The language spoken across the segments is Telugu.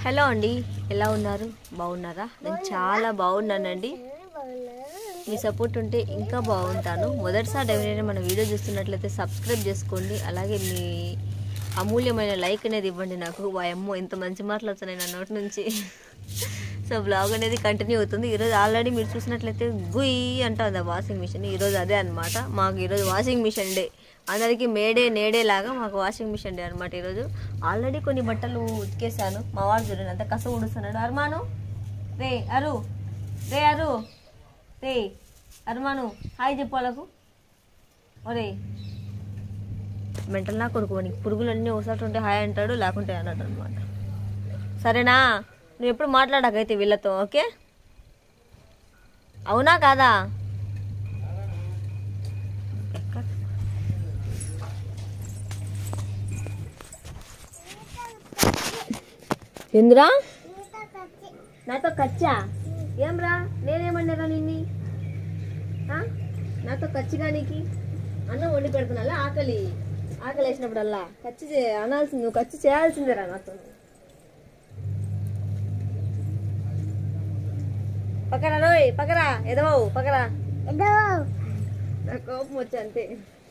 హలో అండి ఎలా ఉన్నారు బాగున్నారా నేను చాలా బాగున్నానండి మీ సపోర్ట్ ఉంటే ఇంకా బాగుంటాను మొదటిసారి ఎవరైనా మన వీడియో చూస్తున్నట్లయితే సబ్స్క్రైబ్ చేసుకోండి అలాగే మీ అమూల్యమైన లైక్ అనేది ఇవ్వండి నాకు వాయమ్మో ఇంత మంచి మాటలు వస్తున్నాయి నా నోటి నుంచి సో బ్లాగ్ అనేది కంటిన్యూ అవుతుంది ఈరోజు ఆల్రెడీ మీరు చూసినట్లయితే గుయ్ అంటుంది ఆ వాషింగ్ మిషన్ ఈరోజు అదే అనమాట మాకు ఈరోజు వాషింగ్ మిషన్ డే అందరికీ మేడే నేడే లాగా మాకు వాషింగ్ మిషన్ డే అనమాట ఈరోజు ఆల్రెడీ కొన్ని బట్టలు ఉతికేసాను మా వాడు చూడండి అంత కస ఉడుస్తున్నాడు అర్మాను రే అరు రే అరు రే అర్మాను హాయ్ చెప్పు వాళ్ళకు ఒరే మెంటల్ నా కొడుకు నీకు పురుగులన్నీ ఒకసారి ఉంటే హాయ్ అంటాడు లేకుంటే అన్నాడు అనమాట సరేనా నువ్వు ఎప్పుడు మాట్లాడకైతే వీళ్ళతో ఓకే అవునా కాదా ఎందురా నాతో కచ్చా ఏమ్రా నేనేమన్నారా నిన్ని ఆ? నాతో కచ్చిగా నీకి అన్నం వండి పెడుతున్నా ఆకలి ఆకలి వేసినప్పుడల్లా కచ్చి చే- అనాల్సింది నువ్వు కచ్చి చేయాల్సిందేరా నాతో పక్కరా రోయ్ పక్కరా ఎదవో పక్కరా నా కోపం వచ్చి అంతే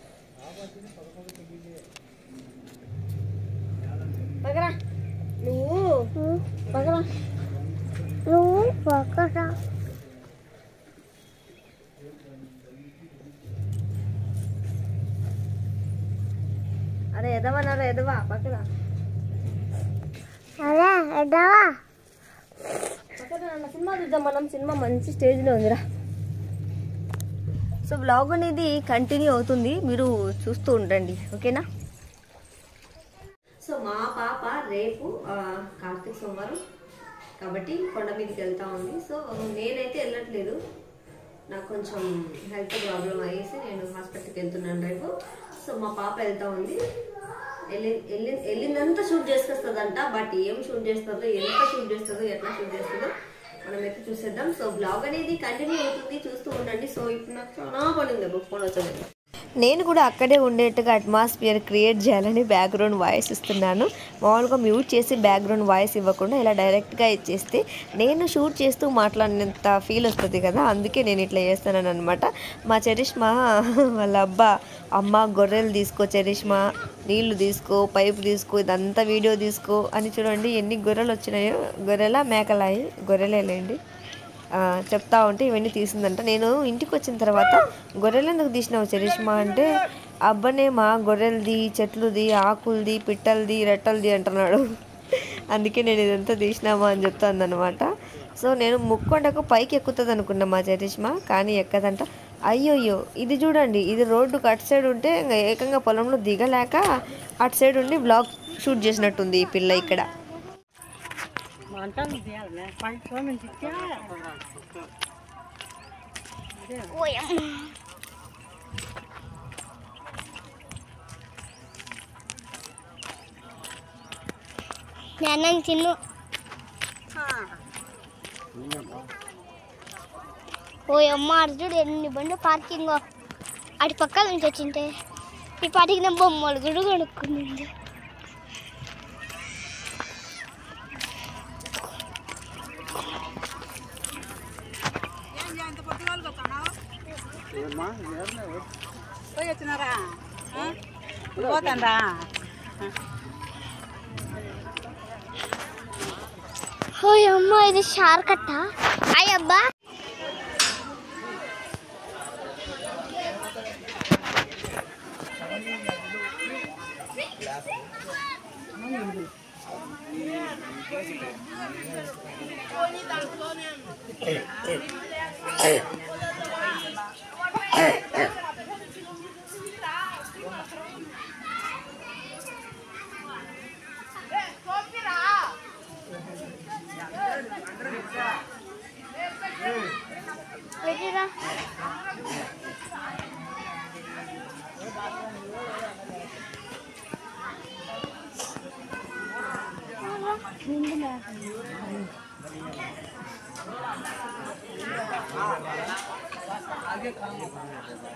పక్కరా నువ్వు పక్కరా నువ్వు పక్కన అరే ఎదవన్నారా ఎదవా పక్కరా అదే ఎడవా పక్కన నాన్న సినిమా చూద్దాం మనం సినిమా మంచి స్టేజ్లో ఉందిరా సో బ్లాగ్ అనేది కంటిన్యూ అవుతుంది మీరు చూస్తూ ఉండండి ఓకేనా సో మా పాప రేపు ఆ, కార్తీక సోమవారం కాబట్టి కొండ మీదకి వెళ్తా ఉంది సో నేనైతే వెళ్ళట్లేదు నాకు కొంచెం హెల్త్ ప్రాబ్లం అయ్యేసి నేను హాస్పిటల్కి వెళ్తున్నాను రేపు సో మా పాప వెళ్తా ఉంది వెళ్ళి వెళ్ళి వెళ్ళిందంతా షూట్ చేసుకొస్తుందంట బట్ ఏం షూట్ చేస్తుందో ఎంత షూట్ చేస్తుందో ఎట్లా షూట్ చేస్తుందో మనమైతే చూసేద్దాం సో బ్లాగ్ అనేది కంటిన్యూ అవుతుంది చూస్తూ ఉండండి సో ఇప్పుడు నాకు చాలా పడింది బుక్ ఫోన్ వచ్చింది నేను కూడా అక్కడే ఉండేట్టుగా అట్మాస్ఫియర్ క్రియేట్ చేయాలని బ్యాక్గ్రౌండ్ వాయిస్ ఇస్తున్నాను మామూలుగా మ్యూట్ చేసి బ్యాక్గ్రౌండ్ వాయిస్ ఇవ్వకుండా ఇలా డైరెక్ట్గా ఇచ్చేస్తే నేను షూట్ చేస్తూ మాట్లాడినంత ఫీల్ వస్తుంది కదా అందుకే నేను ఇట్లా చేస్తున్నాను అనమాట మా చరిష్మా వాళ్ళ అబ్బా అమ్మ గొర్రెలు తీసుకో చరిష్మా నీళ్లు తీసుకో పైపు తీసుకో ఇదంతా వీడియో తీసుకో అని చూడండి ఎన్ని గొర్రెలు వచ్చినాయో గొర్రెల మేకలాయి గొర్రెలేలేండి ఆ, చెప్తా ఉంటే ఇవన్నీ తీసిందంట నేను ఇంటికి వచ్చిన తర్వాత గొర్రెలు ఎందుకు తీసినావు చరిష్మా అంటే అబ్బనే మా గొర్రెలది చెట్లుది ఆకులది పిట్టలది రెట్టలది అంటున్నాడు అందుకే నేను ఇదంతా తీసినామా అని చెప్తాను అనమాట సో నేను ముక్కొండకు పైకి ఎక్కుతుంది అనుకున్నా మా చరిష్మా కానీ ఎక్కదంట అయ్యోయ్యో ఇది చూడండి ఇది రోడ్డుకు అటు సైడ్ ఉంటే ఇంకా ఏకంగా పొలంలో దిగలేక అటు సైడ్ ఉండి బ్లాగ్ షూట్ చేసినట్టుంది ఈ పిల్ల ఇక్కడ నేను చిన్ను ఓ అమ్మ అర్జుడు ఎన్ని బండ్లు పార్కింగ్ అటు పక్కల నుంచి వచ్చింటే ఈ పాటికి నా బొమ్మలు కూడా కొనుక్కుంది పోయి వచ్చినారా పోతాండ్రా ఓ అమ్మ ఇది షార్కట్ట అయ్య అబ్బా పెట్టిరా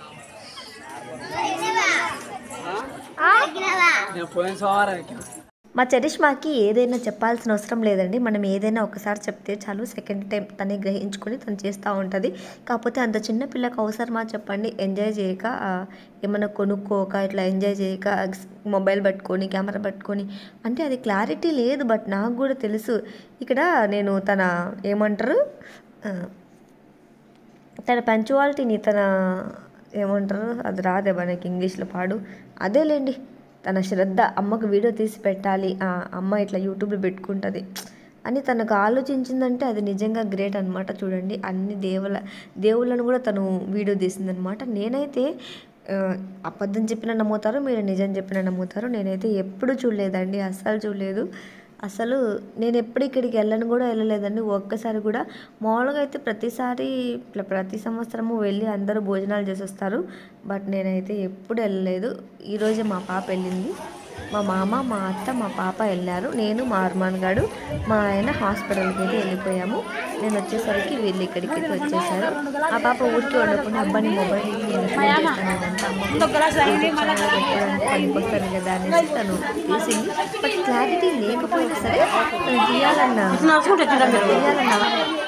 నేను పోయిన సోమవారం ఎక్కిన మా చరిష్మాకి ఏదైనా చెప్పాల్సిన అవసరం లేదండి మనం ఏదైనా ఒకసారి చెప్తే చాలు సెకండ్ టైం తనే గ్రహించుకొని తను చేస్తూ ఉంటుంది కాకపోతే అంత చిన్న పిల్లకి అవసరమా చెప్పండి ఎంజాయ్ చేయక ఆ, ఏమైనా కొనుక్కోక ఇట్లా ఎంజాయ్ చేయక మొబైల్ పట్టుకొని కెమెరా పట్టుకొని అంటే అది క్లారిటీ లేదు బట్ నాకు కూడా తెలుసు ఇక్కడ నేను తన ఏమంటారు ఆ, తన పంచువాలిటీని తన ఏమంటారు అది రాదే మనకి ఇంగ్లీష్లో పాడు అదేలేండి తన శ్రద్ధ అమ్మకు వీడియో తీసి పెట్టాలి ఆ, అమ్మ ఇట్లా యూట్యూబ్లో పెట్టుకుంటుంది అని తనకు ఆలోచించిందంటే అది నిజంగా గ్రేట్ అనమాట చూడండి అన్ని దేవుల దేవుళ్ళను కూడా తను వీడియో తీసిందనమాట నేనైతే ఆ, అబద్ధం చెప్పిన నమ్ముతారు మీరు నిజం చెప్పిన నమ్ముతారు నేనైతే ఎప్పుడు చూడలేదండి అస్సలు చూడలేదు అసలు నేను ఎప్పుడు ఇక్కడికి వెళ్ళను కూడా వెళ్ళలేదండి ఒక్కసారి కూడా మామూలుగా అయితే ప్రతిసారి ఇట్లా ప్రతి సంవత్సరము వెళ్ళి అందరూ భోజనాలు చేసి వస్తారు బట్ నేనైతే ఎప్పుడు వెళ్ళలేదు ఈరోజే మా పాప వెళ్ళింది మా మామ మా అత్త మా పాప వెళ్ళారు నేను మా అర్మాన్ గాడు మా ఆయన హాస్పిటల్కి అయితే వెళ్ళిపోయాము నేను వచ్చేసరికి వీళ్ళు ఇక్కడికి అయితే వచ్చేసారు ఆ పాప ఊరికి వండుకుని అబ్బాని మొబైల్ నేను ఫోన్ చేస్తానంటే అమ్మ పనికొస్తాను కదా అనేసి తను తీసింది బట్ క్లారిటీ లేకపోయినా సరే తను తీయాలన్నా తీయాలన్నా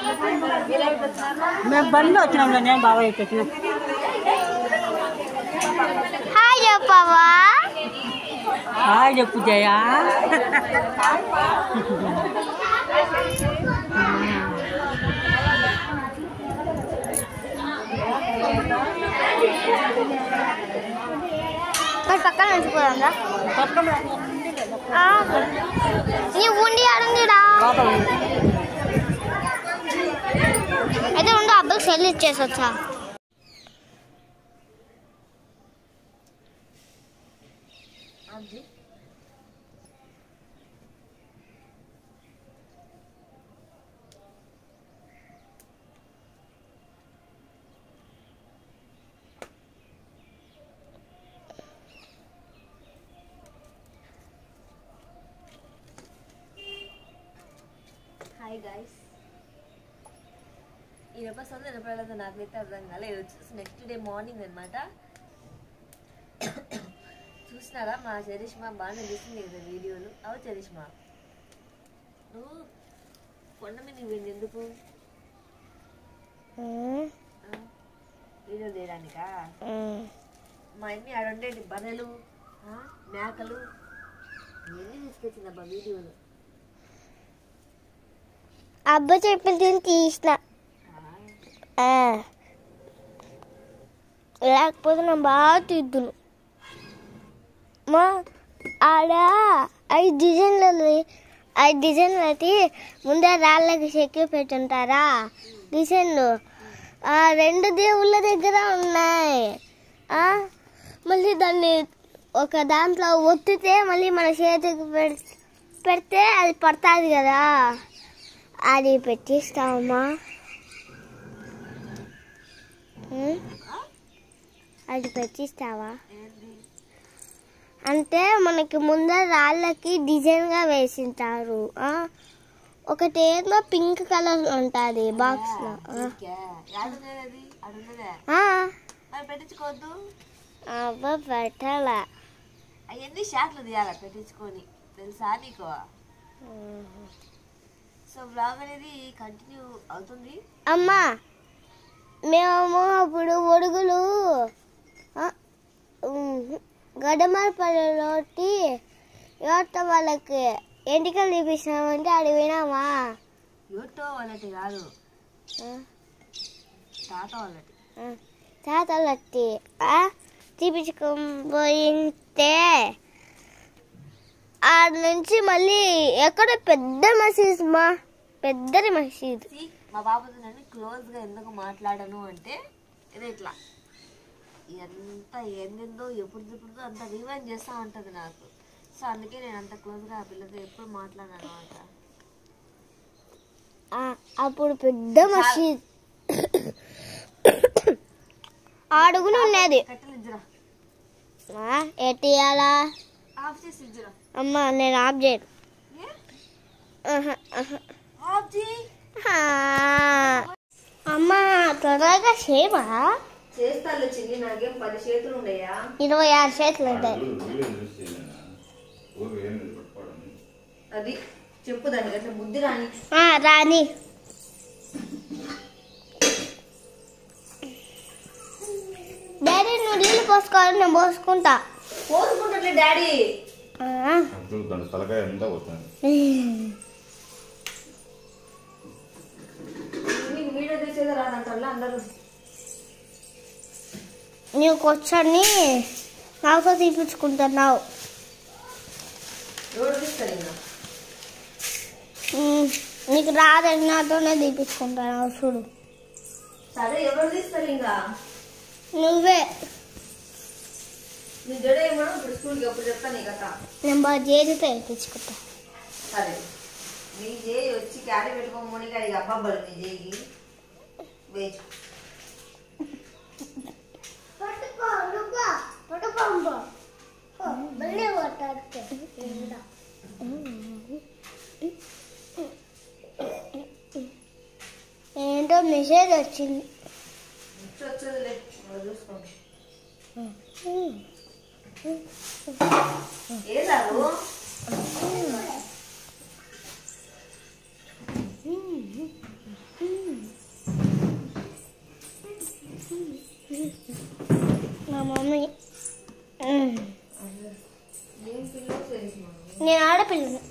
మేము బండిలో వచ్చినాంలే నేను బాబాయ్ వచ్చిన హాయ్ చెప్పవా హాయ్ చెప్పు జయ మరి పక్కన ఉంచిపోదా నీ ఉండి ఆడుందిరా అయితే ఉండు అబ్బాయికి సెల్ ఇచ్చేసి వచ్చా హాయ్ గాయస్ ఈ ఎపిసోడ్ ఎప్పుడైతే నాకైతే అర్థం కాలేదు వచ్చేసి నెక్స్ట్ డే మార్నింగ్ అనమాట చూసినారా మా చరిష్మా బాగానే తీసింది కదా వీడియోలు అవు చరిష్మా నువ్వు కొండ మీద నువ్వు ఎందుకు ఆ? వీడియో తీయడానికా మా అమ్మి ఆడ ఉండేటి బర్రెలు ఆ? మేకలు ఇవన్నీ తీసుకొచ్చిందబ్బా వీడియోలు అబ్బా చెప్పింది తీసిన ఆ. లేకపోతే నేను బాగా తీద్దును మా ఆడ ఐదు డిజైన్లు ఐదు డిజైన్లు అయితే ముందే రాళ్ళకి చెక్కి పెట్టుంటారా డిజైన్లు ఆ రెండు దేవుళ్ళ దగ్గర ఉన్నాయి ఆ, మళ్ళీ దాన్ని ఒక దాంట్లో ఒత్తితే మళ్ళీ మన చేతికి పెడ్- పెడితే అది పడుతుంది కదా అది పెట్టిస్తావమ్మా ఉం? అది పెట్టిస్తావా అంటే మనకి ముందర రాళ్ళకి డిజైన్గా వేసింటారు ఆ? ఒకటి ఏదో పింక్ కలర్ ఉంటుంది బాక్స్లో యాడున్నది అది అడున్నదే మరి పెట్టించుకోవద్దు అబ్బా పెట్టాలా అవన్నీ షాట్లు తీయాలి పెట్టించుకొని తెలుసా నీకు సో బ్లాగ్ అనేది కంటిన్యూ అవుతుంది అమ్మా మేము అప్పుడు ఒడుగులు ఆ, ఉమ్, గడ్డమారపల్లిలోటి ఎవరితో వాళ్ళకి ఎంటికలు తీపిస్తున్నామంటే అడిగి వినామా యూటో వాళ్ళటి కాదు ఆ, తాత వాళ్ళటి ఆ, తాతలట్టి తీపించుకోబోయింటే ఆడ నుంచి మళ్ళీ ఎక్కడ పెద్ద మసీద్ మా పెద్దది మసీద్ See, మా బాబుతో నేను క్లోజ్ గా ఎందుకు మాట్లాడను అంటే ఇది ఇట్లా ఎంత ఎందెందో ఎప్పుడు ఎప్పుడు అంత రివైండ్ చేస్తూ ఉంటది నాకు సో అందుకే నేను అంత క్లోజ్ గా ఆ పిల్లతో ఎప్పుడు మాట్లాడాను అనమాట ఆ, అప్పుడు పెద్ద మసీద్ అడుగున ఉన్నది కట్టెలు ఇజ్జరా ఆ, ఎట్టియాలా ఆఫ్ చేసి ఇజ్జరా అమ్మ నేను ఆఫ్ చేయను ఏ ఆహా, ఆహా. ఆఫ్ చేయి ఆ, అమ్మ త్వరగా చేయమా చేస్తాను చిన్ని నాకేం పది చేతులు ఉన్నాయా ఇరవై ఆరు చేతులు ఉంటాయి వీడియో చూసి చేయలేనా ఊరు ఏం పట్టుకోవడం అది చెప్పు దానికి అట్లా బుద్ధి రాని ఆ, రాని డాడీ నువ్వు నీళ్ళు పోసుకోవాలి నేను పోసుకుంటా పోసుకుంటట్లే డాడీ ఆ. అప్పుడు దాని తలకాయ ఎంత పోతుంది నీకు వీడియో తీసేది రాదంటే అందరూ నీవు కూర్చొని నాతో తీపించుకుంటున్నావు ఎవరు తీస్తారు ఇంకా ఉమ్, నీకు రాదని నాతోనే తీపించుకుంటున్నావు చూడు సరే ఎవరు తీస్తారు ఇంకా నువ్వే నీ జడ ఏమన్నా ఇప్పుడు స్కూల్కి ఎప్పుడు చెప్తా నీ కథ నేను బాగా చేతితో తీపించుకుంటా సరే నీ చేయి వచ్చి క్యారీ పెట్టుకోమని అడిగి అబ్బాబ్బలు నీ చేయికి వేచు ఏంటో మెసేజ్ వచ్చింది నెక్స్ట్ వచ్చేదిలే మనం చూసుకోండి ఏదారు మా మమ్మీ ఉమ్. ఏం పిల్లలు తెలిసిన నేను ఆడపిల్లని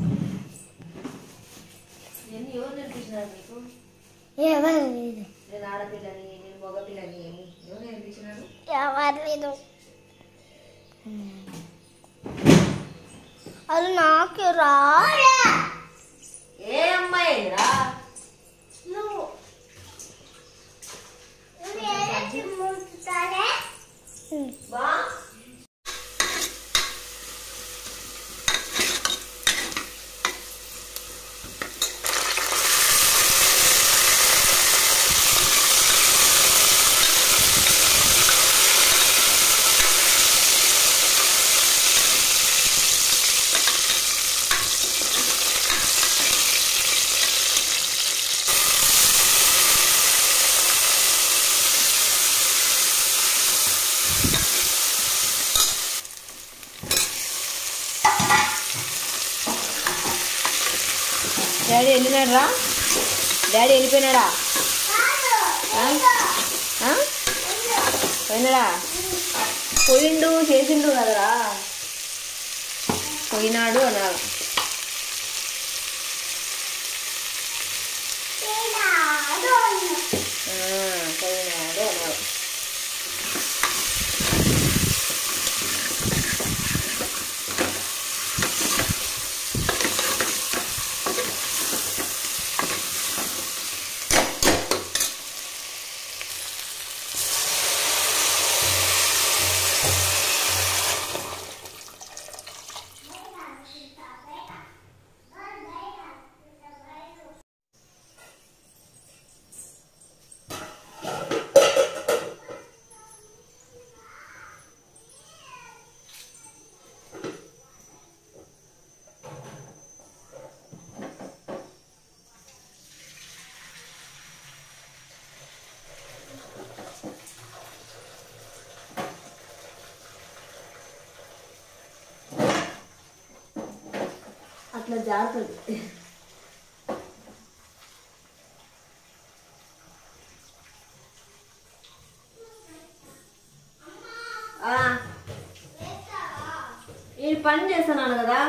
ఎన్ని ఎవరు నేర్పించినారు నీకు ఎవరు లేదు నేను ఆడపిల్లని నేను మగపిల్లని ఎవరు నేర్పించినారు ఎవరు లేదు అది నాకు రా ఏ అమ్మాయి రా నువ్వు బా డాడీ వెళ్ళినాడు రా డాడీ వెళ్ళిపోయినాడా ఆ? ఆ? పోయినాడా పోయిండు చేసిండు కదరా పోయినాడు అనాలి ఆ, పోయినాడు అనాలి అట్లా జారుతుంది ఆ. నేను పని చేస్తున్నాను కదా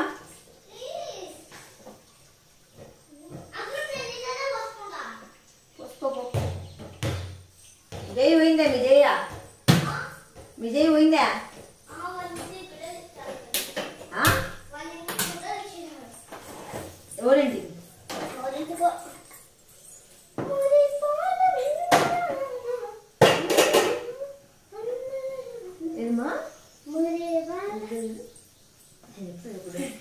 పోసుకోపో విజయ్ పోయిందా విజయ విజయ్ పోయిందా ఆ? ఎవరింటి ఏమా